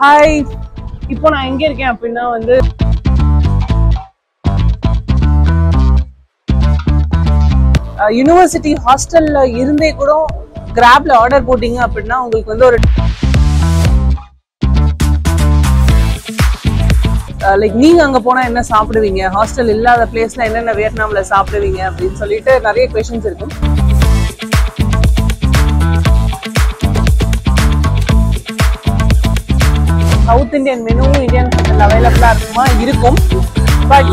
hi இப்போ நான் எங்க இருக்கேன் அப்படின்னா வந்து யூனிவர்சிட்டி ஹாஸ்டல்ல இருந்தே கூட கிராப்ல ஆர்டர் போட்டீங்க அப்படின்னா உங்களுக்கு வந்து ஒரு லைக் நீங்க அங்க போனா என்ன சாப்பிடுவீங்க ஹாஸ்டல் இல்லாத பிளேஸ்ல என்னென்ன வியட்நாம்ல சாப்பிடுவீங்க அப்படின்னு சொல்லிட்டு நிறைய கொஷின்ஸ் இருக்கும் சவுத் இந்தியன் மெனுவும் இந்தியன் ஹோட்டல் அவைலபிளா இருக்குமா இருக்கும் பட்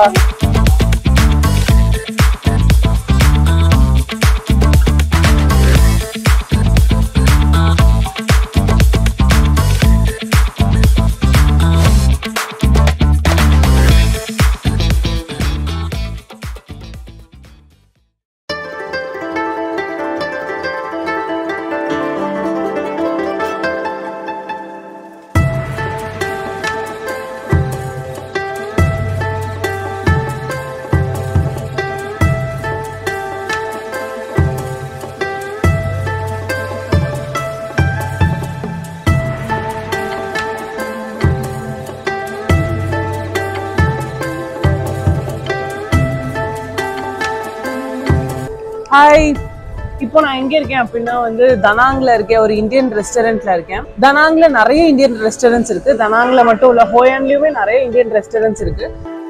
ஹாய் இப்போ நான் எங்க இருக்கேன் அப்படின்னா வந்து தனாங்ல இருக்கேன் ஒரு இந்தியன் ரெஸ்டாரண்ட்ல இருக்கேன் தனாங்ல நிறைய இந்தியன் ரெஸ்டாரண்ட்ஸ் இருக்கு தனாங்ல மட்டும் இல்ல ஹோயான்லயுமே நிறைய இந்தியன் ரெஸ்டாரண்ட்ஸ் இருக்கு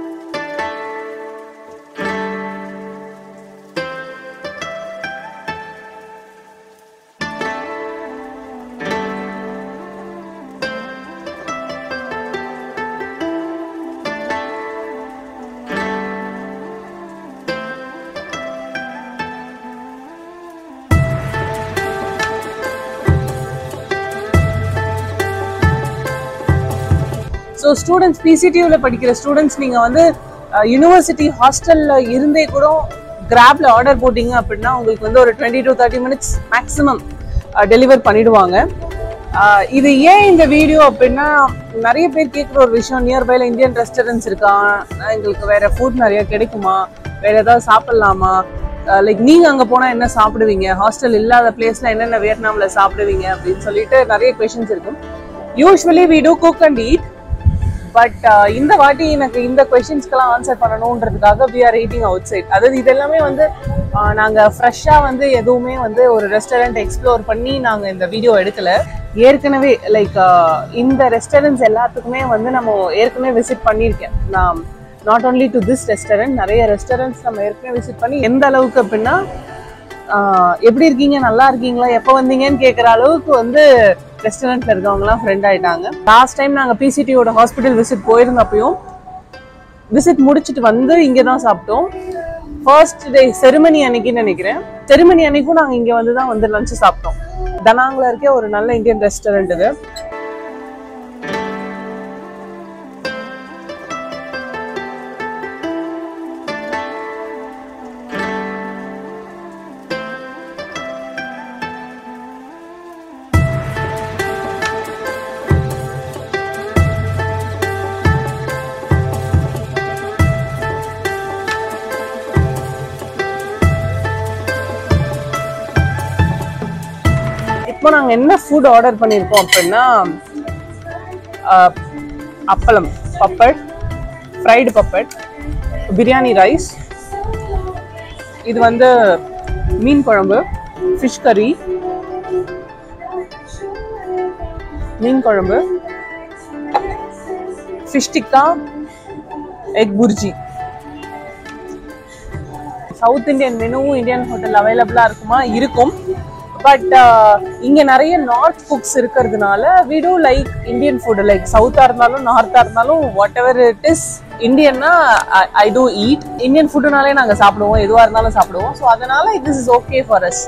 ஸோ ஸ்டூடெண்ட்ஸ் பிசிடியூல படிக்கிற ஸ்டூடெண்ட்ஸ் நீங்க வந்து யூனிவர்சிட்டி ஹாஸ்டல்ல இருந்தே கூட கிராப்ல ஆர்டர் போட்டீங்க அப்படின்னா உங்களுக்கு வந்து ஒரு twenty to thirty minutes maximum deliver பண்ணிடுவாங்க அஹ் இது ஏன் இந்த வீடியோ அப்படின்னா நிறைய பேர் கேட்குற ஒரு விஷயம் நியர்பைல இந்தியன் ரெஸ்டாரண்ட்ஸ் இருக்கா அஹ் எங்களுக்கு வேற ஃபுட் நிறைய கிடைக்குமா வேற ஏதாவது சாப்பிடலாமா லைக் நீங்க அங்க போனா என்ன சாப்பிடுவீங்க ஹாஸ்டல் இல்லாத பிளேஸ்ல என்னென்ன வியட்நாம்ல சாப்பிடுவீங்க அப்படின்னு சொல்லிட்டு நிறைய கொஷின்ஸ் இருக்கும் usually we do cook and eat but இந்த வாட்டி எனக்கு இந்த கொஷின்ஸ்க்கெல்லாம் ஆன்சர் பண்ணணுன்றதுக்காக we are eating outside அதாவது இது எல்லாமே வந்து uh, நாங்க ஃப்ரெஷ்ஷா வந்து எதுவுமே வந்து ஒரு ரெஸ்டாரண்ட் எக்ஸ்ப்ளோர் பண்ணி நாங்க இந்த வீடியோ எடுக்கல ஏற்கனவே லைக் இந்த ரெஸ்டாரண்ட்ஸ் எல்லாத்துக்குமே வந்து நம்ம ஏற்கனவே விசிட் பண்ணியிருக்கேன் நான் not only to this restaurant நிறைய ரெஸ்டாரண்ட்ஸ் நம்ம ஏற்கனவே விசிட் பண்ணி எந்த அளவுக்கு அப்படின்னா ஆஹ் எப்படி இருக்கீங்க நல்லா இருக்கீங்களா எப்போ வந்தீங்கன்னு கேட்குற அளவுக்கு வந்து ரெஸ்டாரண்ட்ல இருக்கவங்கலாம் ஃப்ரெண்ட் ஆயிட்டாங்க லாஸ்ட் டைம் நாங்கள் பிசிடியோட ஹாஸ்பிட்டல் விசிட் போயிருந்தப்பையும் விசிட் முடிச்சுட்டு வந்து இங்கே தான் சாப்பிட்டோம் ஃபர்ஸ்ட் டே செருமனி அன்னைக்குன்னு நினைக்கிறேன் செருமனி அன்னைக்கும் நாங்கள் இங்கே வந்து தான் வந்து லஞ்ச் சாப்பிட்டோம் தனாங்கில் இருக்க ஒரு நல்ல இந்தியன் ரெஸ்டாரண்ட் இது இப்போ நாங்கள் என்ன ஃபுட் ஆர்டர் பண்ணியிருக்கோம் அப்படின்னா ah, appalam papad fried papad biryani rice இது வந்து மீன் குழம்பு ஃபிஷ் கறி மீன் குழம்பு fish tikka egg bhurji south Indian மெனுவும் இந்தியன் ஹோட்டல் அவைலபிளா இருக்குமா இருக்கும் பட் இங்க நிறைய நார்த் குக்ஸ் இருக்கிறதுனால we do like Indian food like சவுத்தா இருந்தாலும் நார்த்தா இருந்தாலும் வாட் எவர் இட் இஸ் இந்தியன்னா ஐ டூ ஈட் இந்தியன் ஃபுட்டுனாலே நாங்க சாப்பிடுவோம் எதுவா இருந்தாலும் சாப்பிடுவோம் ஸோ அதனால this is okay for us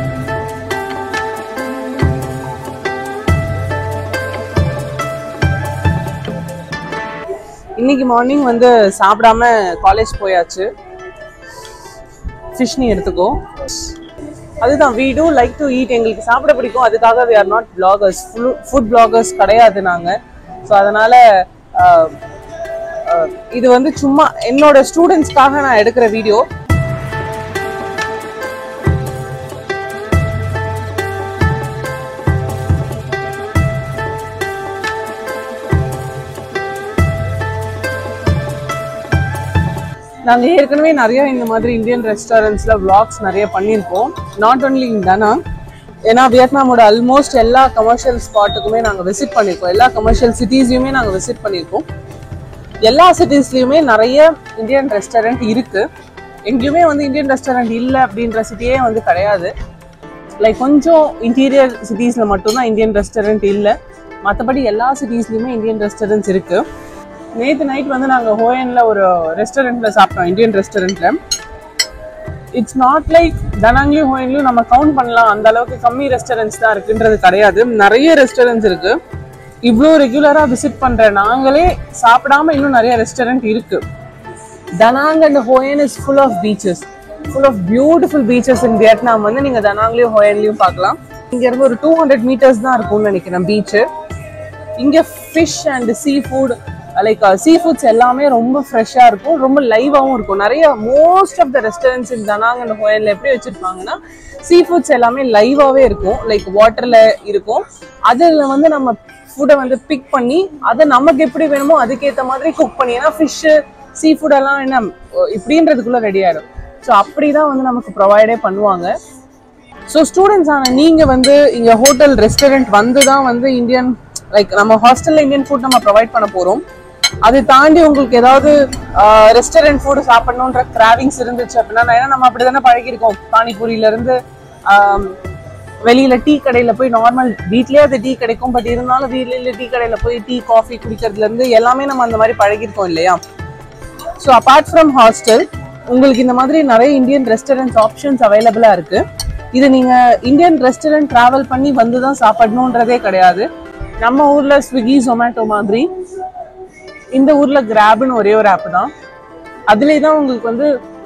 இன்னைக்கு மார்னிங் வந்து சாப்பிடாம காலேஜ் போயாச்சு ஃபிஷ்னி எடுத்துக்கோ அதுதான் we do like to eat எங்களுக்கு சாப்பிட பிடிக்கும் அதுக்காக we are not bloggers food bloggers கிடையாது நாங்கள் ஸோ அதனால ஆஹ், ஆஹ், இது வந்து சும்மா என்னோட ஸ்டூடெண்ட்ஸ்க்காக நான் எடுக்கிற வீடியோ நாங்க ஏற்கனவே நிறைய இந்த மாதிரி இந்தியன் ரெஸ்டாரண்ட்ஸ்ல vlogs நிறைய பண்ணியிருக்கோம் நாட் ஒன்லி இன் தனா ஏன்னா வியட்நாமோட ஆல்மோஸ்ட் எல்லா கமர்ஷியல் ஸ்பாட்டுக்குமே நாங்க விசிட் பண்ணியிருக்கோம் எல்லா கமர்ஷியல் சிட்டிஸையுமே நாங்க விசிட் பண்ணியிருக்கோம் எல்லா சிட்டிஸ்லயுமே நிறைய இந்தியன் ரெஸ்டாரண்ட் இருக்கு எங்கேயுமே வந்து இந்தியன் ரெஸ்டாரண்ட் இல்லை அப்படின்ற சிட்டியே வந்து கிடையாது லைக் கொஞ்சம் இன்டீரியர் சிட்டிஸ்ல மட்டும்தான் இந்தியன் ரெஸ்டாரண்ட் இல்லை மற்றபடி எல்லா சிட்டிஸ்லயுமே இந்தியன் ரெஸ்டாரண்ட்ஸ் இருக்கு நேற்று நைட் வந்து நாங்கள் ஹோயன்ல ஒரு ரெஸ்டாரண்ட்ல சாப்பிட்டோம் இந்தியன் ரெஸ்டாரண்ட்ல இட்ஸ் நாட் லைக் தனாங்லையும் ஹோயன்லையும் நம்ம கவுண்ட் பண்ணலாம் அந்த அளவுக்கு கம்மி ரெஸ்டாரண்ட்ஸ் தான் இருக்குன்றது கிடையாது நிறைய ரெஸ்டாரண்ட்ஸ் இருக்கு இவ்வளோ ரெகுலரா விசிட் பண்ற நாங்களே சாப்பிடாம இன்னும் நிறைய ரெஸ்டாரண்ட் இருக்கு Da Nang and Hoi An is full of beaches full of beautiful beaches in Vietnam வந்து நீங்க தனாங்லயும் ஹோயன்லயும் பார்க்கலாம் இங்க இருந்து ஒரு டூ ஹண்ட்ரட் மீட்டர்ஸ் தான் இருக்கும்னு நினைக்கிறேன் பீச்சு இங்க fish and seafood like seafoods எல்லாமே ரொம்ப ஃப்ரெஷ்ஷாக இருக்கும் ரொம்ப லைவாகவும் இருக்கும் நிறைய most of the restaurants in Da Nang and ஹோயல்ல எப்படி வச்சிருப்பாங்கன்னா சீ ஃபுட்ஸ் எல்லாமே லைவாகவே இருக்கும் லைக் வாட்டர்ல இருக்கும் அதில் வந்து நம்ம ஃபுட்டை வந்து பிக் பண்ணி அதை நமக்கு எப்படி வேணுமோ அதுக்கேற்ற மாதிரி குக் பண்ணி ஏன்னா ஃபிஷ்ஷு சீ ஃபுட் எல்லாம் என்ன அஹ் இப்படின்றதுக்குள்ள ரெடி ஆயிடும் ஸோ அப்படிதான் வந்து நமக்கு ப்ரொவைடே பண்ணுவாங்க ஸோ ஸ்டூடெண்ட்ஸ் ஆன நீங்க வந்து இங்க ஹோட்டல் ரெஸ்டாரண்ட் வந்து தான் வந்து இந்தியன் லைக் நம்ம ஹாஸ்டல்ல இந்தியன் ஃபுட் நம்ம ப்ரொவைட் பண்ண போறோம் அதை தாண்டி உங்களுக்கு ஏதாவது ரெஸ்டாரண்ட் ஃபுட் சாப்பிடணுன்ற கிராவிங்ஸ் இருந்துச்சு அப்படின்னா நான் ஏன்னா நம்ம அப்படி தானே பழகிருக்கோம் பானிபூரியில இருந்து ஆம், வெளியில டீ கடையில போய் நார்மல் வீட்லயே அது டீ கிடைக்கும் பட் இருந்தாலும் வீட்ல டீ கடையில போய் டீ காஃபி குடிக்கிறதுல இருந்து எல்லாமே நம்ம அந்த மாதிரி பழகிருக்கோம் இல்லையா ஸோ அபார்ட் ஃப்ரம் ஹாஸ்டல் உங்களுக்கு இந்த மாதிரி நிறைய இந்தியன் ரெஸ்டாரண்ட்ஸ் ஆப்ஷன்ஸ் அவைலபிளாக இருக்கு இது நீங்க இந்தியன் ரெஸ்டாரண்ட் டிராவல் பண்ணி வந்து தான் சாப்பிடணுன்றதே கிடையாது நம்ம ஊர்ல ஸ்விக்கி ஜொமேட்டோ மாதிரி இந்த ஊர்ல கிராப்னு ஒரே ஒரு ஆப் தான் அதுலேயே தான் உங்களுக்கு வந்து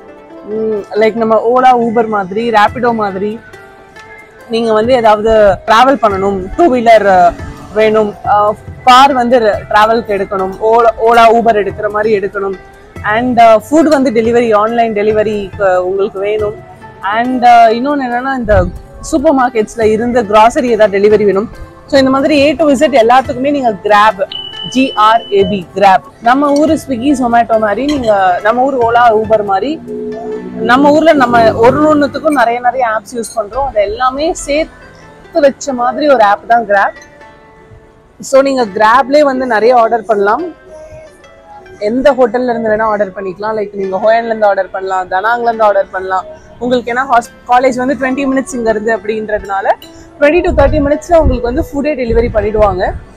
லைக் நம்ம ஓலா ஊபர் மாதிரி ரேபிடோ மாதிரி நீங்க வந்து ஏதாவது டிராவல் பண்ணணும் டூ வீலர் வேணும் கார் வந்து டிராவல்க்கு எடுக்கணும் ஓலா ஓலா ஊபர் எடுக்கிற மாதிரி எடுக்கணும் அண்ட் ஃபுட் வந்து டெலிவரி ஆன்லைன் டெலிவரி உங்களுக்கு வேணும் அண்ட் இன்னொன்று என்னன்னா இந்த சூப்பர் மார்க்கெட்ஸ்ல இருந்து கிராசரி ஏதாவது டெலிவரி வேணும் ஸோ இந்த மாதிரி ஏ டு விசிட் எல்லாத்துக்குமே நீங்க கிராப் ஜிஆர்ஏபி கிராப் நம்ம ஊர் ஸ்விக்கி ஜொமேட்டோ மாதிரி நீங்க நம்ம ஊர் ஓலா ஊபர் மாதிரி நம்ம ஊர்ல நம்ம ஒரு ஒன்றுத்துக்கும் நிறைய நிறைய ஆப்ஸ் யூஸ் பண்றோம் அது எல்லாமே சேர்த்து வச்ச மாதிரி ஒரு ஆப் தான் கிராப் ஸோ நீங்க கிராப்லேயே வந்து நிறைய ஆர்டர் பண்ணலாம் எந்த ஹோட்டல்ல இருந்து வேணா ஆர்டர் பண்ணிக்கலாம் லைக் நீங்க ஹோயன்ல இருந்து ஆர்டர் பண்ணலாம் தனாங்ல இருந்து ஆர்டர் பண்ணலாம் உங்களுக்கு ஏன்னா காலேஜ் வந்து டுவெண்ட்டி மினிட்ஸ் இங்க இருந்து அப்படின்றதுனால டுவெண்ட்டி டு தேர்ட்டி மினிட்ஸ்ல உங்களுக்கு வந்து ஃபுட்டே டெலிவரி பண்ணிடுவாங்க